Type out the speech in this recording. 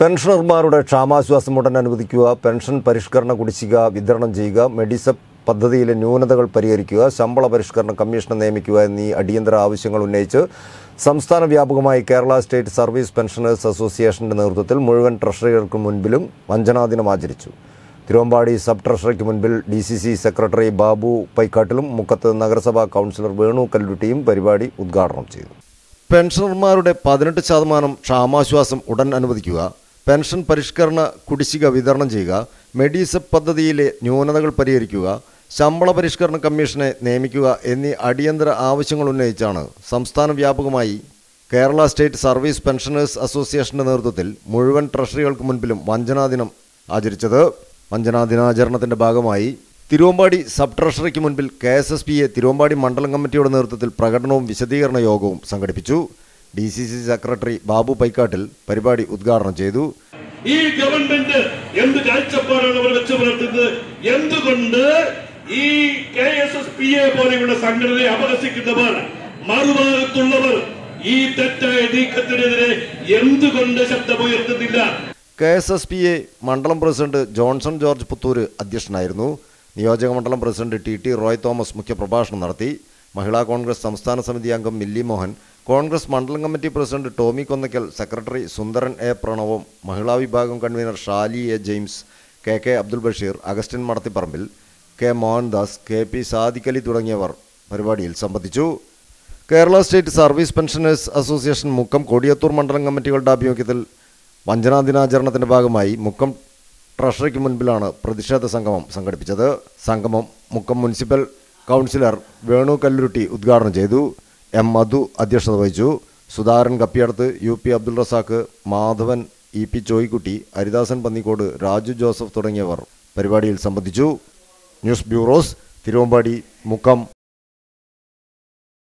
പെൻഷനർമാരുടെ ക്ഷാമാശ്വാസം ഉടൻ അനുവദിക്കുക പെൻഷൻ പരിഷ്കരണ കുടിശ്ശിക വിതരണം ചെയ്യുക മെഡിസപ്പ് പദ്ധതിയിലെ ന്യൂനതകൾ പരിഹരിക്കുക ശമ്പള പരിഷ്കരണ കമ്മീഷനെ നിയമിക്കുക എന്നീ അടിയന്തര ആവശ്യങ്ങൾ ഉന്നയിച്ച് സംസ്ഥാന വ്യാപകമായി കേരള സ്റ്റേറ്റ് സർവീസ് പെൻഷനേഴ്സ് അസോസിയേഷന്റെ നേതൃത്വത്തിൽ മുഴുവൻ ട്രഷറികൾക്ക് മുൻപിലും വഞ്ചനാ ദിനം ആചരിച്ചു തിരുവമ്പാടി സബ് ട്രഷറിക്ക് മുൻപിൽ D C C secretary Babu പൈക്കാട്ടിലും മുക്കത്ത് നഗരസഭാ കൗൺസിലർ വേണു കല്ലുട്ടിയും പരിപാടി ഉദ്ഘാടനം ചെയ്തു പെൻഷനർമാരുടെ പതിനെട്ട് ശതമാനം ക്ഷാമാശ്വാസം ഉടൻ അനുവദിക്കുക പെൻഷൻ പരിഷ്കരണ കുടിശ്ശിക വിതരണം ചെയ്യുക മെഡിസെപ്പ് പദ്ധതിയിലെ ന്യൂനതകൾ പരിഹരിക്കുക ശമ്പള പരിഷ്കരണ കമ്മീഷനെ നിയമിക്കുക എന്നീ അടിയന്തര ആവശ്യങ്ങൾ ഉന്നയിച്ചാണ് സംസ്ഥാന വ്യാപകമായി കേരള സ്റ്റേറ്റ് സർവീസ് പെൻഷനേഴ്സ് അസോസിയേഷന്റെ നേതൃത്വത്തിൽ മുഴുവൻ ട്രഷറികൾക്ക് മുൻപിലും വഞ്ചനാ ദിനം ആചരിച്ചത് വഞ്ചനാ ദിനാചരണത്തിന്റെ ഭാഗമായി തിരുവമ്പാടി സബ് ട്രഷറിക്ക് മുൻപിൽ K S S P A Thiruvambady മണ്ഡലം കമ്മിറ്റിയുടെ നേതൃത്വത്തിൽ പ്രകടനവും വിശദീകരണ യോഗവും സംഘടിപ്പിച്ചു D C C secretary Babu Paikkattil പരിപാടി ഉദ്ഘാടനം ചെയ്തു ഈ ഗവൺമെന്റ് എന്ത് കാഴ്ചപ്പാടാണ് അവർ വെച്ച് പുലർത്തുന്നത് എന്തുകൊണ്ട് ഈ K S S P A പോലെയുള്ള സംഘടനയെ അപഹസിക്കുന്നവർ മറുഭാഗത്തുള്ളവർ ഈ തെറ്റായ നീക്കത്തിനെതിരെ എന്തുകൊണ്ട് ശബ്ദമുയർത്തുന്നില്ല K S S P A മണ്ഡലം പ്രസിഡന്റ് ജോൺസൺ ജോർജ് പുത്തൂര് അധ്യക്ഷനായിരുന്നു നിയോജക മണ്ഡലം president T T Roy Thomas മുഖ്യപ്രഭാഷണം നടത്തി മഹിളാ കോൺഗ്രസ് സംസ്ഥാന സമിതി അംഗം മില്ലി മോഹൻ കോൺഗ്രസ് മണ്ഡലം committee president Tomy Konnakkal secretary Sundaran A പ്രണവും മഹിളാ വിഭാഗം convener Shali A James K K Abdul Basheer Augustine Madathipparambil K Mohandas K P Sadiqali തുടങ്ങിയവർ പരിപാടിയിൽ സംബന്ധിച്ചു Kerala state service pensioners association Mukkam Kodiyathur മണ്ഡലം കമ്മിറ്റികളുടെ ആഭിമുഖ്യത്തിൽ വഞ്ചനാ ദിനാചരണത്തിന്റെ ഭാഗമായി മുക്കം ട്രഷറിക്ക് മുൻപിലാണ് പ്രതിഷേധ സംഗമം സംഘടിപ്പിച്ചത് സംഗമം മുക്കം മുനിസിപ്പൽ കൗൺസിലർ വേണു കല്ലുരുട്ടി ഉദ്ഘാടനം ചെയ്തു എം മധു അധ്യക്ഷത വഹിച്ചു Sudhakaran Kappiyadath U P Abdul Razak Madhavan E P Choykutty Haridasan Pannikode Raju Joseph തുടങ്ങിയവർ പരിപാടിയിൽ സംബന്ധിച്ചു ന്യൂസ് ബ്യൂറോസ് തിരുവമ്പാടി മുക്കം